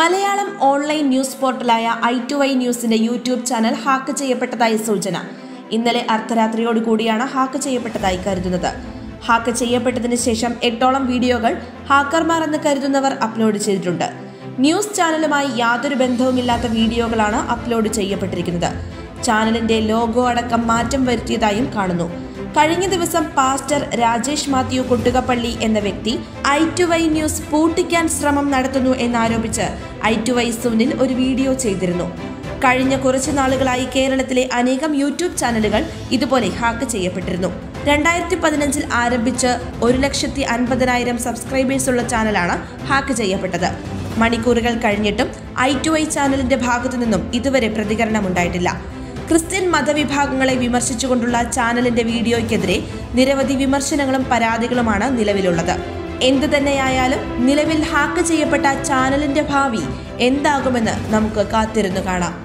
Malayalam online news പോർട്ടലായ I two I ന്യൂസിന്റെ YouTube channel hack ചെയ്യപ്പെട്ടതായി സൂചന ഇന്നലെ അർദ്ധരാത്രിയോട് കൂടിയാണ് ഹാക്ക് ചെയ്യപ്പെട്ടതായി കരുതുന്നത് ഹാക്ക് ചെയ്യപ്പെട്ടതിന് ശേഷം എട്ടോളം വീഡിയോകൾ ഹാക്കർമാർ എന്ന് കരുതുന്നവർ അപ്ലോഡ് ചെയ്തിട്ടുണ്ട് ന്യൂസ് ചാനലുമായി യാതൊരു ബന്ധവുമില്ലാത്ത വീഡിയോകളാണ് അപ്ലോഡ് ചെയ്യപ്പെട്ടിരിക്കുന്നത് ചാനലിന്റെ ലോഗോ അടക്കം മാറ്റം വരുത്തിയതായും കാണുന്നു കഴിഞ്ഞ ദിവസം പാസ്റ്റർ രാജേഷ് മാത്യു കൊട്ടുകപ്പള്ളി എന്ന വ്യക്തി ഐ ടു വൈ ന്യൂസ് പൂട്ടിക്കാൻ ശ്രമം നടത്തുന്നു എന്നാരോപിച്ച് ഐ ടു വൈ സുനിൽ ഒരു വീഡിയോ ചെയ്തിരുന്നു കഴിഞ്ഞ കുറച്ചു നാളുകളായി കേരളത്തിലെ അനേകം യൂട്യൂബ് ചാനലുകൾ ഇതുപോലെ ഹാക്ക് ചെയ്യപ്പെട്ടിരുന്നു രണ്ടായിരത്തി പതിനഞ്ചിൽ ആരംഭിച്ച് ഒരു ലക്ഷത്തി അൻപതിനായിരം സബ്സ്ക്രൈബേഴ്സ് ഉള്ള ചാനലാണ് ഹാക്ക് ചെയ്യപ്പെട്ടത് മണിക്കൂറുകൾ കഴിഞ്ഞിട്ടും ഐ ടു ഐ ചാനലിന്റെ ഭാഗത്തു നിന്നും ഇതുവരെ പ്രതികരണമുണ്ടായിട്ടില്ല ക്രിസ്ത്യൻ മതവിഭാഗങ്ങളെ വിമർശിച്ചുകൊണ്ടുള്ള ചാനലിന്റെ വീഡിയോയ്ക്കെതിരെ നിരവധി വിമർശനങ്ങളും പരാതികളുമാണ് നിലവിലുള്ളത് എന്തു തന്നെയായാലും നിലവിൽ ഹാക്ക് ചെയ്യപ്പെട്ട ചാനലിന്റെ ഭാവി എന്താകുമെന്ന് നമുക്ക് കാത്തിരുന്നു കാണാം